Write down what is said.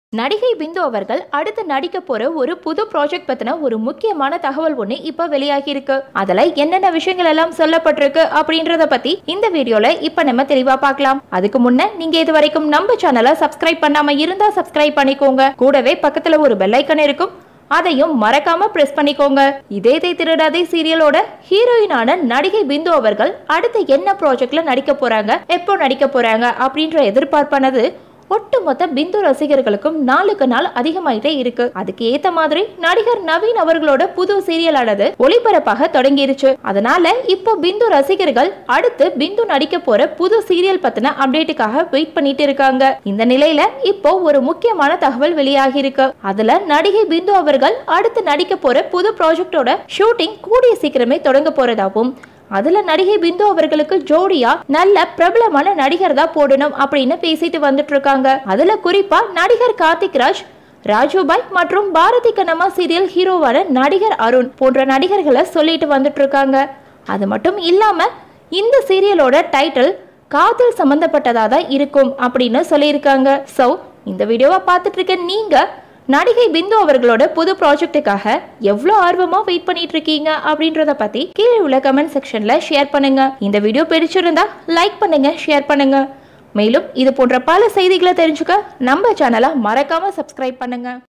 நடிகை பிந்து அவர்கள் அடுத்து நடிக்க போற ஒரு புது ப்ராஜெக்ட் பத்தின ஒரு முக்கியமான தகவல் ஒண்ணு இப்ப வெளியாகி இருக்கு அதுல என்னென்ன விஷயங்கள் எல்லாம் சொல்லப்பட்டிருக்கு அப்படின்றத பத்தி இந்த வீடியோல இப்ப நம்ம தெளிவா பார்க்கலாம் அதுக்கு முன்ன நீங்க இது வரைக்கும் நம்ம சேனலை சப்ஸ்கிரைப் பண்ணாம இருந்தா சப்ஸ்கிரைப் பண்ணிக்கோங்க கூடவே பக்கத்துல ஒரு பெல் ஐக்கன் இருக்கும் அதையும் மறக்காம பிரஸ் பண்ணிக்கோங்க இதேதை திருடாதே சீரியலோட ஹீரோயினான நடிகை பிந்து அவர்கள் அடுத்து என்ன ப்ராஜெக்ட்ல நடிக்க போறாங்க எப்போ நடிக்க போறாங்க அப்படின்ற எதிர்பார்ப்பானது ஒட்டுமொத்த பிந்து ரசிகர்களுக்கும் நாளுக்கு நாள் அதிகமாயிட்டே இருக்கு அதுக்கு ஏத்த மாதிரி நடிகர் நவீன் அவர்களோட புது சீரியலானது ஒளிபரப்பாக தொடங்கிருச்சு அதனால இப்போ பிந்து ரசிகர்கள் அடுத்து பிந்து நடிக்க போற புது சீரியல் பத்தின அப்டேட்டுக்காக வெயிட் பண்ணிட்டு இருக்காங்க இந்த நிலையில இப்போ ஒரு முக்கியமான தகவல் வெளியாகி இருக்கு அதுல நடிகை பிந்து அவர்கள் அடுத்து நடிக்க போற புது ப்ராஜெக்டோட ஷூட்டிங் கூடிய சீக்கிரமே தொடங்க போறதாகவும் அதுல நடிகை பிந்து அவர்களுக்கு ஜோடியா நல்ல பிரபலமான நடிகர் தான் போடணும் அப்படின்னு பேசிட்டு வந்துட்டு இருக்காங்க அதுல குறிப்பா நடிகர் கார்த்திக் ராஜ் ராஜுபாய் மற்றும் பாரதி கண்ணம்மா சீரியல் ஹீரோவான நடிகர் அருண் போன்ற நடிகர்களை சொல்லிட்டு வந்துட்டு இருக்காங்க அது மட்டும் இல்லாம இந்த சீரியலோட டைட்டில் காதல் சம்பந்தப்பட்டதா தான் இருக்கும் அப்படின்னு சொல்லியிருக்காங்க ஸோ இந்த வீடியோவை பார்த்துட்டு இருக்க நீங்க நடிகை பிந்து அவர்களோட புது ப்ராஜெக்ட்டுக்காக எவ்வளோ ஆர்வமா வெயிட் பண்ணிட்டு இருக்கீங்க அப்படின்றத பத்தி கீழே உள்ள கமெண்ட் செக்ஷன்ல ஷேர் பண்ணுங்க இந்த வீடியோ பிடிச்சிருந்தா லைக் பண்ணுங்க ஷேர் பண்ணுங்க மேலும் இது போன்ற பல செய்திகளை தெரிஞ்சுக்க நம்ம சேனலை மறக்காம சப்ஸ்கிரைப் பண்ணுங்க